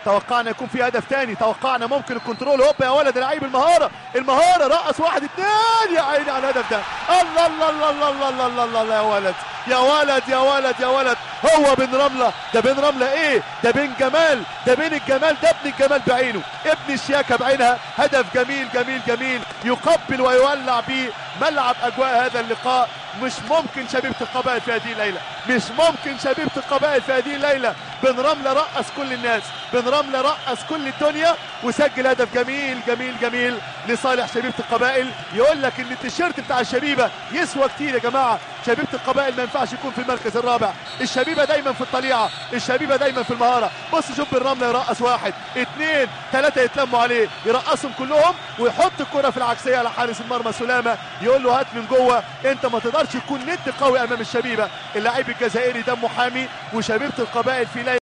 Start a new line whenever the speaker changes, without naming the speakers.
توقعنا يكون في هدف تاني توقعنا ممكن الكنترول هوبا يا ولد لعيب المهاره المهاره رقص واحد اتنين يا عيني على الهدف ده الله الله الله الله الله الله الله, الله, الله يا ولد يا ولد يا ولد يا ولد هو بن رملة ده بن رملة ايه ده بن جمال ده بن الجمال ده ابن الجمال بعينه ابن الشياكة بعينها هدف جميل جميل جميل يقبل ويولع بيه ملعب اجواء هذا اللقاء مش ممكن شبيبة القبائل في هذه الليلة مش ممكن شبيبة القبائل في هذه الليلة بن رملة رقص كل الناس بن رملة رقص كل الدنيا وسجل هدف جميل جميل جميل لصالح شبيبة القبائل يقول لك ان التيشيرت بتاع الشبيبة يسوى كتير يا جماعة شبيبة القبائل ما ينفعش يكون في المركز الرابع الشبيبة دايما في الطليعة الشبيبة دايما في المهارة بص شوف بن رملة يرقص واحد اثنين ثلاثة يتلموا عليه يرقصهم كلهم ويحط الكرة في العكسية على حارس المرمى سلامة يقول له هات من جوه انت ما تقدرش تكون ند قوي امام الشبيبة اللاعب الجزائري دمه حامي وشبيبة القبائل في ليلة